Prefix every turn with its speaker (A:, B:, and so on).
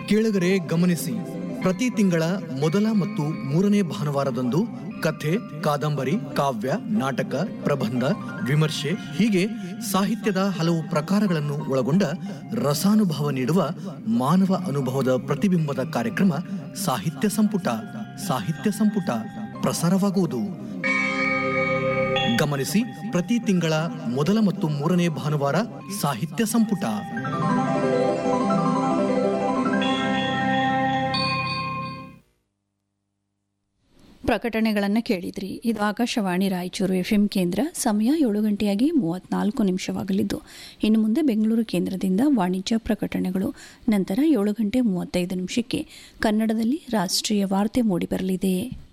A: ಕೇಳಗರೆ ಗಮನಿಸಿ ಪ್ರತಿ ತಿಂಗಳ ಮೊದಲ ಮತ್ತು ಮೂರನೇ ಭಾನುವಾರದಂದು ಕಥೆ ಕಾದಂಬರಿ ಕಾವ್ಯ ನಾಟಕ ಪ್ರಬಂಧ ವಿಮರ್ಶೆ ಹೀಗೆ ಸಾಹಿತ್ಯದ ಹಲವು ಪ್ರಕಾರಗಳನ್ನು ಒಳಗೊಂಡ ರಸಾನುಭವ ನೀಡುವ ಮಾನವ ಅನುಭವದ ಪ್ರತಿಬಿಂಬದ ಕಾರ್ಯಕ್ರಮ ಸಾಹಿತ್ಯ ಸಂಪುಟ ಸಾಹಿತ್ಯ ಸಂಪುಟ ಪ್ರಸಾರವಾಗುವುದು ಗಮನಿಸಿ ಪ್ರತಿ ತಿಂಗಳ ಮೊದಲ ಮತ್ತು ಮೂರನೇ ಭಾನುವಾರ ಸಾಹಿತ್ಯ ಸಂಪುಟ
B: ಪ್ರಕಟಣೆಗಳನ್ನು ಕೇಳಿದ್ರಿ ಇದು ಆಕಾಶವಾಣಿ ರಾಯಚೂರು ಎಫ್ ಎಂ ಕೇಂದ್ರ ಸಮಯ ಏಳು ಗಂಟೆಯಾಗಿ ಮೂವತ್ನಾಲ್ಕು ನಿಮಿಷವಾಗಲಿದ್ದು ಇನ್ನು ಮುಂದೆ ಬೆಂಗಳೂರು ಕೇಂದ್ರದಿಂದ ವಾಣಿಜ್ಯ ಪ್ರಕಟಣೆಗಳು ನಂತರ ಏಳು ಗಂಟೆ ಮೂವತ್ತೈದು ನಿಮಿಷಕ್ಕೆ ಕನ್ನಡದಲ್ಲಿ ರಾಷ್ಟ್ರೀಯ ವಾರ್ತೆ ಮೂಡಿಬರಲಿದೆ